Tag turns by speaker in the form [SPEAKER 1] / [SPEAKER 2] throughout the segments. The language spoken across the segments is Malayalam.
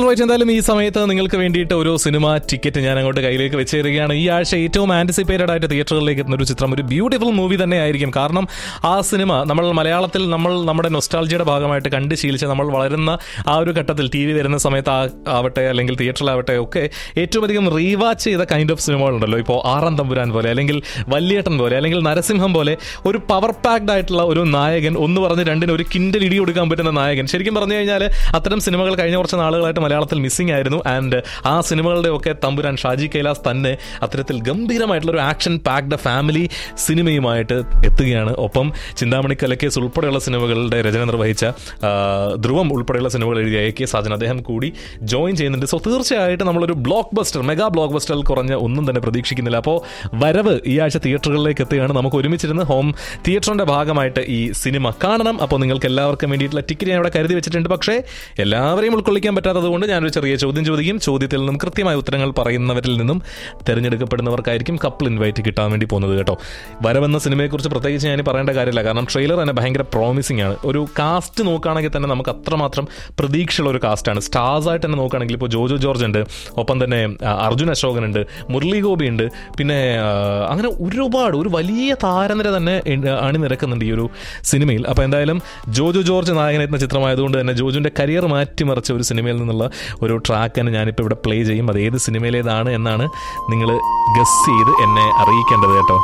[SPEAKER 1] റൈറ്റ് എന്തായാലും ഈ സമയത്ത് നിങ്ങൾക്ക് വേണ്ടിയിട്ട് ഒരു സിനിമ ടിക്കറ്റ് ഞാൻ അങ്ങോട്ട് കയ്യിലേക്ക് വെച്ചേരുകയാണ് ഈ ആഴ്ച ഏറ്റവും ആന്റിസിപ്പേറ്റഡ് ആയിട്ട് തിയേറ്ററുകളിലേക്ക് എത്തുന്ന ഒരു ചിത്രം ഒരു ബ്യൂട്ടിഫുൾ മൂവി തന്നെ ആയിരിക്കും കാരണം ആ സിനിമ നമ്മൾ മലയാളത്തിൽ നമ്മൾ നമ്മുടെ നൊസ്റ്റാൾജിയുടെ ഭാഗമായിട്ട് കണ്ട് ശീലിച്ച നമ്മൾ വളരുന്ന ആ ഒരു ഘട്ടത്തിൽ ടി വി വരുന്ന സമയത്ത് ആ- ആവട്ടെ അല്ലെങ്കിൽ തിയേറ്ററിലാവട്ടെ ഒക്കെ ഏറ്റവും അധികം റീവാച്ച് ചെയ്ത കൈൻഡ് ഓഫ് സിനിമകളുണ്ടല്ലോ ഇപ്പോൾ ആറാം തമ്പുരാൻ പോലെ അല്ലെങ്കിൽ വല്യേട്ടൻ പോലെ അല്ലെങ്കിൽ നരസിംഹം പോലെ ഒരു പവർ പാക്ഡ് ആയിട്ടുള്ള ഒരു നായകൻ ഒന്ന് പറഞ്ഞ് രണ്ടിന് ഒരു കിൻഡൽ ഇടി കൊടുക്കാൻ പറ്റുന്ന നായകൻ ശരിക്കും പറഞ്ഞു കഴിഞ്ഞാൽ അത്തരം സിനിമകൾ കഴിഞ്ഞ കുറച്ച് നാളുകളായിട്ട് മലയാളത്തിൽ മിസ്സിംഗ് ആയിരുന്നു ആൻഡ് ആ സിനിമകളുടെ ഒക്കെ തമ്പുരാൻ ഷാജി കൈലാസ് തന്നെ അത്തരത്തിൽ ഗംഭീരമായിട്ടുള്ള ഒരു ആക്ഷൻ പാക്ഡ് ഫാമിലി സിനിമയുമായിട്ട് എത്തുകയാണ് ഒപ്പം ചിന്താമണി കലക്കേസ് ഉൾപ്പെടെയുള്ള സിനിമകളുടെ രചന നിർവഹിച്ച ആ, ധ്രുവം ഉൾപ്പെടെയുള്ള സിനിമകൾ എഴുതിയ എ കെ സാജൻ അദ്ദേഹം കൂടി ജോയിൻ ചെയ്യുന്നുണ്ട് സോ തീർച്ചയായിട്ടും നമ്മളൊരു ബ്ലോക്ക് ബസ്റ്റർ മെഗാ ബ്ലോക്ക് ബസ്റ്ററിൽ കുറഞ്ഞ ഒന്നും തന്നെ പ്രതീക്ഷിക്കുന്നില്ല അപ്പോൾ വരവ് ഈ ആഴ്ച തിയേറ്ററുകളിലേക്ക് എത്തുകയാണ് നമുക്ക് ഒരുമിച്ചിരുന്ന് ഹോം തിയേറ്ററിന്റെ ഭാഗമായിട്ട് ഈ സിനിമ കാണണം അപ്പോൾ നിങ്ങൾക്ക് എല്ലാവർക്കും വേണ്ടിയിട്ടുള്ള ടിക്കറ്റ് ഞാൻ ഇവിടെ കരുതി വെച്ചിട്ടുണ്ട് പക്ഷേ എല്ലാവരെയും ഉൾക്കൊള്ളിക്കാൻ പറ്റാത്തത് കൊണ്ട് ഞാനൊരു ചെറിയ ചോദ്യം ചോദിക്കും ചോദ്യത്തിൽ നിന്നും കൃത്യമായ ഉത്തരങ്ങൾ പറയുന്നവരിൽ നിന്നും തിരഞ്ഞെടുക്കപ്പെടുന്നവർക്കായിരിക്കും കപ്പിൾ ഇൻവൈറ്റ് കിട്ടാൻ വേണ്ടി പോകുന്നത് കേട്ടോ വരവെന്ന സിനിമയെക്കുറിച്ച് പ്രത്യേകിച്ച് ഞാൻ പറയേണ്ട കാര്യമില്ല കാരണം ട്രെയിലർ തന്നെ ഭയങ്കര പ്രോമിസിംഗ് ആണ് ഒരു കാസ്റ്റ് നോക്കുകയാണെങ്കിൽ തന്നെ നമുക്ക് അത്രമാത്രം പ്രതീക്ഷയുള്ള ഒരു കാസ്റ്റാണ് സ്റ്റാർസ് ആയിട്ട് തന്നെ നോക്കുകയാണെങ്കിൽ ഇപ്പോൾ ജോജോ ജോർജ് ഉണ്ട് ഒപ്പം തന്നെ ആ, അർജുൻ അശോകൻ ഉണ്ട് മുരളി ഗോപി ഉണ്ട് പിന്നെ ആ, അങ്ങനെ ഒരുപാട് ഒരു വലിയ താരനിര തന്നെ ഉണ്ട്, അണിനിരക്കുന്നുണ്ട് ഈ ഒരു സിനിമയിൽ അപ്പോൾ എന്തായാലും ജോജോ ജോർജ് നായകനെത്തുന്ന ചിത്രമായതുകൊണ്ട് തന്നെ ജോജുവിൻ്റെ കരിയർ മാറ്റിമറിച്ച ഒരു സിനിമയിൽ നിന്നുള്ള ഒരു ട്രാക്ക് തന്നെ ഞാനിപ്പോൾ ഇവിടെ പ്ലേ ചെയ്യും അത് ഏത് സിനിമയിലേതാണ് എന്നാണ് നിങ്ങൾ ഗസ് ചെയ്ത് എന്നെ അറിയിക്കേണ്ടത് കേട്ടോ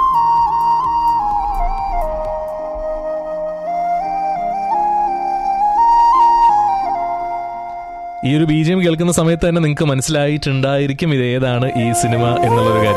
[SPEAKER 1] ഈ ഒരു ബി ജി എം കേൾക്കുന്ന സമയത്ത് തന്നെ നിങ്ങൾക്ക് മനസ്സിലായിട്ടുണ്ടായിരിക്കും ഇത് ഏതാണ് ഈ സിനിമ എന്നുള്ളൊരു കാര്യം